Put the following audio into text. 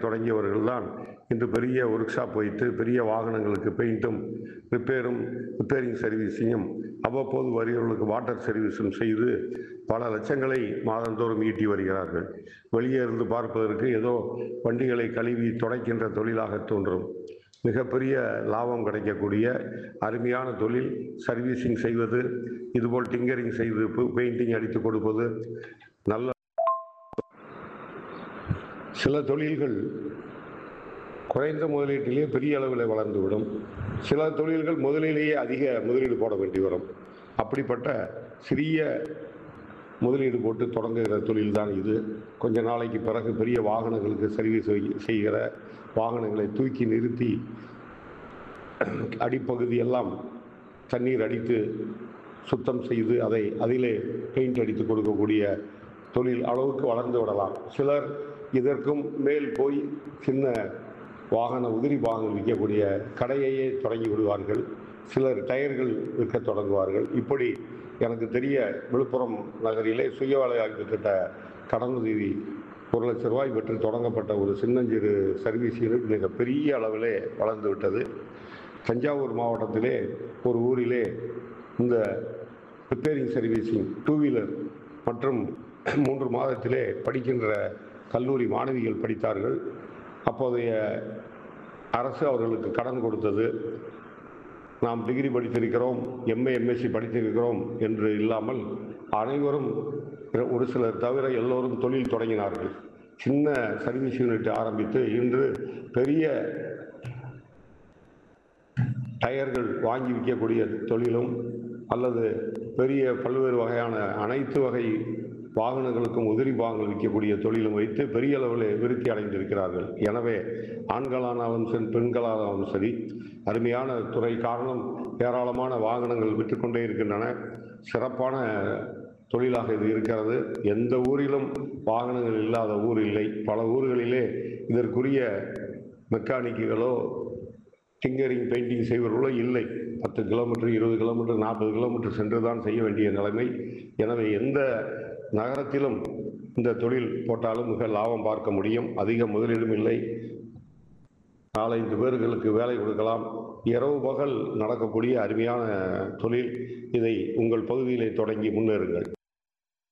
தொடங்கியவர்கள் தான் இன்று பெரிய ஒர்க் ஷாப் வைத்து பெரிய வாகனங்களுக்கு பெயிண்ட்டும் ரிப்பேரும் ரிப்பேரிங் சர்வீஸையும் அவ்வப்போது வருகிறவர்களுக்கு வாட்டர் சர்வீஸும் செய்து பல லட்சங்களை மாதந்தோறும் ஈட்டி வருகிறார்கள் வெளியே இருந்து பார்ப்பதற்கு ஏதோ வண்டிகளை கழுவி துடைக்கின்ற தொழிலாக தோன்றும் மிகப்பெரிய லாபம் கிடைக்கக்கூடிய அருமையான தொழில் சர்வீசிங் செய்வது இதுபோல் டிங்கரிங் செய்து பெயிண்டிங் அடித்து கொடுப்பது நல்ல சில தொழில்கள் குறைந்த முதலீட்டிலேயே பெரிய அளவில் வளர்ந்துவிடும் சில தொழில்கள் முதலிலேயே அதிக முதலீடு போட வேண்டி வரும் அப்படிப்பட்ட சிறிய முதலீடு போட்டு தொடங்குகிற தொழில் தான் இது கொஞ்ச நாளைக்கு பிறகு பெரிய வாகனங்களுக்கு சர்வீஸ் செய்கிற வாகனங்களை தூக்கி நிறுத்தி அடிப்பகுதி எல்லாம் தண்ணீர் அடித்து சுத்தம் செய்து அதை அதிலே பெயிண்ட் அடித்து கொடுக்கக்கூடிய தொழில் அளவுக்கு வளர்ந்து விடலாம் சிலர் இதற்கும் மேல் போய் சின்ன வாகன உதிரி பாகங்கள் விற்கக்கூடிய கடையையே தொடங்கி விடுவார்கள் சிலர் டயர்கள் விற்க தொடங்குவார்கள் இப்படி எனக்கு தெரிய விழுப்புரம் நகரிலே சுய வேலைவாய்ப்பு திட்ட கடனுதவி ஒரு லட்ச ரூபாய் பெற்று தொடங்கப்பட்ட ஒரு சின்னஞ்சிறு சர்வீஸ் யூனிட் மிக பெரிய அளவிலே வளர்ந்து விட்டது தஞ்சாவூர் மாவட்டத்திலே ஒரு ஊரிலே இந்த ரிப்பேரிங் சர்வீசிங் டூ வீலர் மற்றும் மூன்று மாதத்திலே படிக்கின்ற கல்லூரி மாணவிகள் படித்தார்கள் அப்போதைய அரசு அவர்களுக்கு கடன் கொடுத்தது நாம் டிகிரி படித்திருக்கிறோம் எம்ஏ எம்எஸ்சி படித்திருக்கிறோம் என்று இல்லாமல் அனைவரும் ஒரு சிலர் தவிர எல்லோரும் தொழில் தொடங்கினார்கள் சின்ன சர்வீஸ் யூனிட் ஆரம்பித்து இன்று பெரிய டயர்கள் வாங்கி விற்கக்கூடிய தொழிலும் அல்லது பெரிய பல்வேறு வகையான அனைத்து வகை வாகனங்களுக்கும் உதிரி பாகங்கள் விற்கக்கூடிய தொழிலும் வைத்து பெரிய அளவில் விருத்தி அடைந்திருக்கிறார்கள் எனவே ஆண்களானாலும் சரி பெண்களானாலும் சரி அருமையான துறை காரணம் ஏராளமான வாகனங்கள் விற்றுக்கொண்டே இருக்கின்றன சிறப்பான தொழிலாக இது இருக்கிறது எந்த ஊரிலும் வாகனங்கள் இல்லாத ஊர் இல்லை பல ஊர்களிலே இதற்குரிய மெக்கானிக்குகளோ டிங்கரிங் பெயிண்டிங் செய்வர்களோ இல்லை பத்து கிலோமீட்டர் இருபது கிலோமீட்டர் நாற்பது கிலோமீட்டர் சென்று தான் செய்ய வேண்டிய நிலைமை எனவே எந்த நகரத்திலும் இந்த தொழில் போட்டாலும் மிக லாபம் பார்க்க முடியும் அதிக முதலீடும் இல்லை நாலஞ்சு பேர்களுக்கு வேலை கொடுக்கலாம் இரவு பகல் நடக்கக்கூடிய அருமையான தொழில் இதை உங்கள் பகுதியிலே தொடங்கி முன்னேறுங்கள்